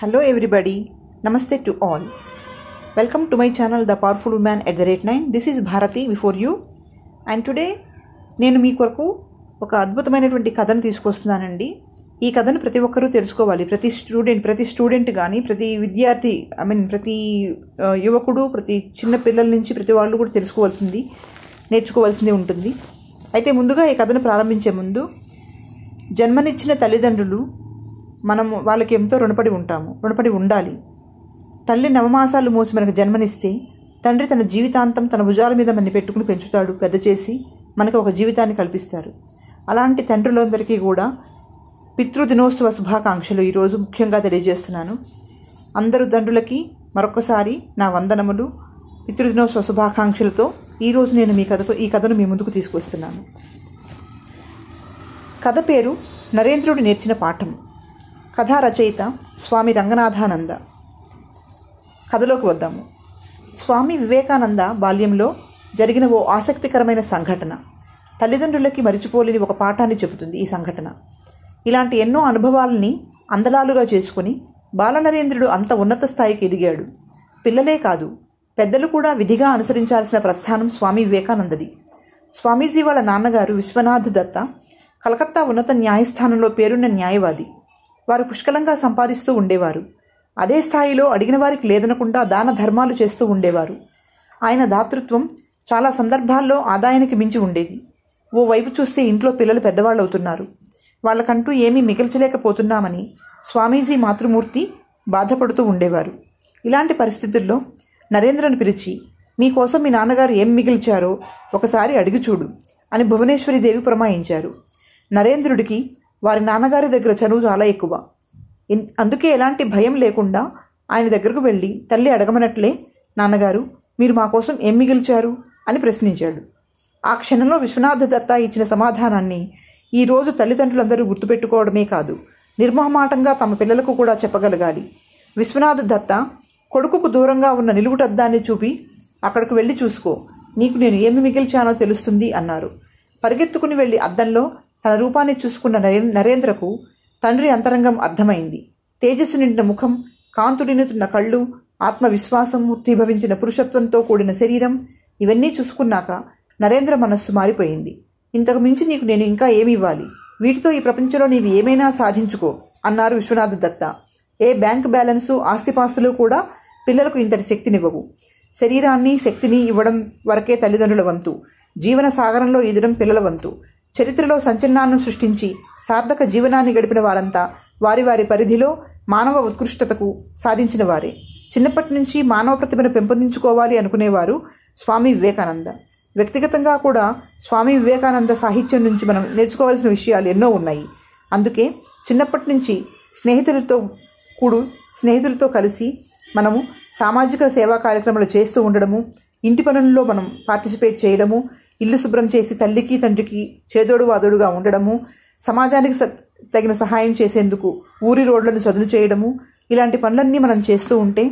Hello everybody. Namaste to all. Welcome to my channel The Powerful Woman at the rate 9. This is Bharati before you. And today నేను మీ కొరకు ఒక అద్భుతమైనటువంటి కథను తీసుకొస్తున్నానండి ఈ కథను ప్రతి ఒక్కరూ తెలుసుకోవాలి ప్రతి స్టూడెంట్ ప్రతి స్టూడెంట్ కానీ ప్రతి విద్యార్థి ఐ మీన్ ప్రతి ఆ, యువకుడు ప్రతి చిన్న పిల్లల నుంచి ప్రతి వాళ్ళు కూడా తెలుసుకోవాల్సింది నేర్చుకోవాల్సింది ఉంటుంది అయితే ముందుగా ఈ కథను ప్రారంభించే ముందు జన్మనిచ్చిన తల్లిదండ్రులు మనం వాళ్ళకి ఎంతో రుణపడి ఉంటాము రుణపడి ఉండాలి తల్లి నవమాసాలు మోసి మనకు జన్మనిస్తే తండ్రి తన జీవితాంతం తన భుజాల మీద మన పెట్టుకుని పెంచుతాడు పెద్ద చేసి మనకు ఒక జీవితాన్ని కల్పిస్తారు అలాంటి తండ్రులందరికీ కూడా పితృదినోత్సవ శుభాకాంక్షలు ఈరోజు ముఖ్యంగా తెలియజేస్తున్నాను అందరు తండ్రులకి మరొకసారి నా వందనములు పితృదినోత్సవ శుభాకాంక్షలతో ఈరోజు నేను మీ కథకు ఈ కథను మీ ముందుకు తీసుకొస్తున్నాను కథ పేరు నరేంద్రుడు నేర్చిన పాఠం కథా రచయిత స్వామి రంగనాథానంద కథలోకి వద్దాము స్వామి వివేకానంద బాల్యంలో జరిగిన ఓ ఆసక్తికరమైన సంఘటన తల్లిదండ్రులకి మరిచిపోలేని ఒక పాఠాన్ని చెబుతుంది ఈ సంఘటన ఇలాంటి ఎన్నో అనుభవాలని అందలాలుగా చేసుకుని బాలనరేంద్రుడు అంత ఉన్నత స్థాయికి ఎదిగాడు పిల్లలే కాదు పెద్దలు కూడా విధిగా అనుసరించాల్సిన ప్రస్థానం స్వామి వివేకానందది స్వామీజీ వాళ్ళ నాన్నగారు విశ్వనాథ్ దత్త కలకత్తా ఉన్నత న్యాయస్థానంలో పేరున్న న్యాయవాది వారు పుష్కలంగా సంపాదిస్తూ ఉండేవారు అదే స్థాయిలో అడిగిన వారికి లేదనకుండా దాన ధర్మాలు చేస్తూ ఉండేవారు ఆయన దాతృత్వం చాలా సందర్భాల్లో ఆదాయానికి మించి ఉండేది ఓ వైపు చూస్తే ఇంట్లో పిల్లలు పెద్దవాళ్ళు అవుతున్నారు వాళ్ళకంటూ ఏమీ మిగిల్చలేకపోతున్నామని స్వామీజీ మాతృమూర్తి బాధపడుతూ ఉండేవారు ఇలాంటి పరిస్థితుల్లో నరేంద్రను పిలిచి మీకోసం మీ నాన్నగారు ఏం మిగిల్చారో ఒకసారి అడిగి చూడు అని భువనేశ్వరి దేవి పురమాయించారు నరేంద్రుడికి వారి నాన్నగారి దగ్గర చనువు చాలా ఎక్కువ ఇన్- అందుకే ఎలాంటి భయం లేకుండా ఆయన దగ్గరకు వెళ్ళి తల్లి అడగమనట్లే నాన్నగారు మీరు మా కోసం ఏం మిగిల్చారు అని ప్రశ్నించాడు ఆ క్షణంలో విశ్వనాథ దత్త ఇచ్చిన సమాధానాన్ని ఈ రోజు తల్లిదండ్రులందరూ గుర్తుపెట్టుకోవడమే కాదు నిర్మోహమాటంగా తమ పిల్లలకు కూడా చెప్పగలగాలి విశ్వనాథ దత్త కొడుకుకు దూరంగా ఉన్న నిలువుటద్దాన్ని చూపి అక్కడికి వెళ్ళి చూసుకో నీకు నేను ఏమి మిగిల్చానో తెలుస్తుంది అన్నారు పరిగెత్తుకుని వెళ్ళి అద్దంలో తన రూపాన్ని చూసుకున్న నరే- నరేంద్రకు తండ్రి అంతరంగం అర్థమైంది తేజస్సు నిండిన ముఖం కాంతు నిండుతున్న కళ్ళు ఆత్మవిశ్వాసం మూర్తిభవించిన పురుషత్వంతో కూడిన శరీరం ఇవన్నీ చూసుకున్నాక నరేంద్ర మనస్సు మారిపోయింది ఇంతకు మించి నీకు నేను ఇంకా ఏమి ఇవ్వాలి వీటితో ఈ ప్రపంచంలో నీవు ఏమైనా సాధించుకో అన్నారు విశ్వనాథ్ దత్త ఏ బ్యాంక్ బ్యాలెన్సు ఆస్తిపాస్తులు కూడా పిల్లలకు ఇంతటి శక్తినివ్వవు శరీరాన్ని శక్తిని ఇవ్వడం వరకే తల్లిదండ్రుల వంతు జీవన సాగరంలో ఈదడం పిల్లల వంతు చరిత్రలో సంచలనాలను సృష్టించి సార్థక జీవనాన్ని గడిపిన వారంతా వారి వారి పరిధిలో మానవ ఉత్కృష్టతకు సాధించిన వారే చిన్నప్పటి నుంచి మానవ ప్రతిభను పెంపొందించుకోవాలి అనుకునేవారు స్వామి వివేకానంద వ్యక్తిగతంగా కూడా స్వామి వివేకానంద సాహిత్యం నుంచి మనం నేర్చుకోవాల్సిన విషయాలు ఎన్నో ఉన్నాయి అందుకే చిన్నప్పటి నుంచి స్నేహితులతో కూడు స్నేహితులతో కలిసి మనము సామాజిక సేవా కార్యక్రమాలు చేస్తూ ఉండడము ఇంటి పనుల్లో మనం పార్టిసిపేట్ చేయడము ఇల్లు శుభ్రం చేసి తల్లికి తండ్రికి చేదోడు వాదోడుగా ఉండడము సమాజానికి స- తగిన సహాయం చేసేందుకు ఊరి రోడ్లను చదును చేయడము ఇలాంటి పనులన్నీ మనం చేస్తూ ఉంటే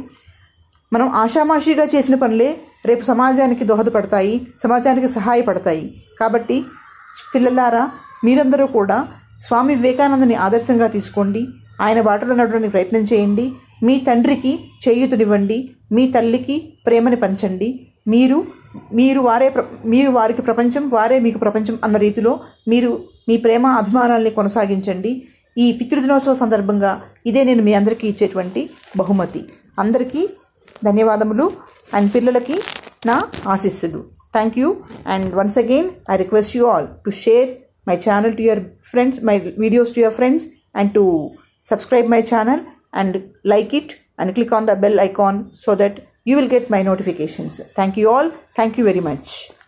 మనం ఆషామాషిగా చేసిన పనులే రేపు సమాజానికి దోహదపడతాయి సమాజానికి సహాయపడతాయి కాబట్టి పిల్లలారా మీరందరూ కూడా స్వామి వివేకానందని ఆదర్శంగా తీసుకోండి ఆయన బాటలో నడవడానికి ప్రయత్నం చేయండి మీ తండ్రికి చేయూతనివ్వండి మీ తల్లికి ప్రేమని పంచండి మీరు మీరు వారే ప్ర మీరు వారికి ప్రపంచం వారే మీకు ప్రపంచం అన్న రీతిలో మీరు మీ ప్రేమ అభిమానాల్ని కొనసాగించండి ఈ పితృదినోత్సవ సందర్భంగా ఇదే నేను మీ అందరికీ ఇచ్చేటువంటి బహుమతి అందరికీ ధన్యవాదములు అండ్ పిల్లలకి నా ఆశీస్సులు thank you and once again I request you all to share my channel to your friends my videos to your friends and to subscribe my channel and like it and click on the bell icon so that you will get my notifications. Thank you all. Thank you very much.